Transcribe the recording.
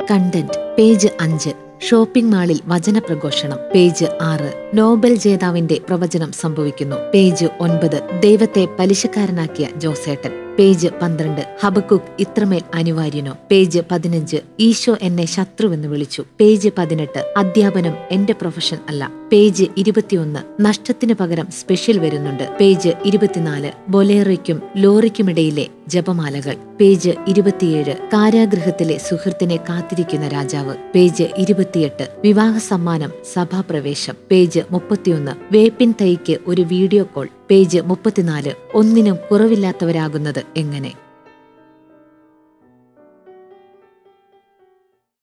content page അഞ്ച് shopping മാളിൽ വചനപ്രഘോഷണം page ആറ് നോബൽ ജേതാവിന്റെ പ്രവചനം സംഭവിക്കുന്നു പേജ് ഒൻപത് ദൈവത്തെ പലിശക്കാരനാക്കിയ ജോസേട്ടൻ പേജ് പന്ത്രണ്ട് ഹബക്കുക്ക് ഇത്രമേൽ അനിവാര്യനോ പേജ് പതിനഞ്ച് ഈശോ എന്നെ ശത്രുവെന്ന് വിളിച്ചു പേജ് പതിനെട്ട് അധ്യാപനം എന്റെ പ്രൊഫഷൻ അല്ല പേജ് ഇരുപത്തിയൊന്ന് നഷ്ടത്തിന് പകരം സ്പെഷ്യൽ വരുന്നുണ്ട് പേജ് ഇരുപത്തിനാല് ബൊലേറയ്ക്കും ലോറിക്കുമിടയിലെ ജപമാലകൾ പേജ് ഇരുപത്തിയേഴ് കാരാഗൃഹത്തിലെ സുഹൃത്തിനെ കാത്തിരിക്കുന്ന രാജാവ് പേജ് ഇരുപത്തിയെട്ട് വിവാഹ സമ്മാനം സഭാപ്രവേശം പേജ് മുപ്പത്തിയൊന്ന് വേപ്പിൻ തൈക്ക് ഒരു വീഡിയോ കോൾ പേജ് മുപ്പത്തിനാല് ഒന്നിനും കുറവില്ലാത്തവരാകുന്നത് എങ്ങനെ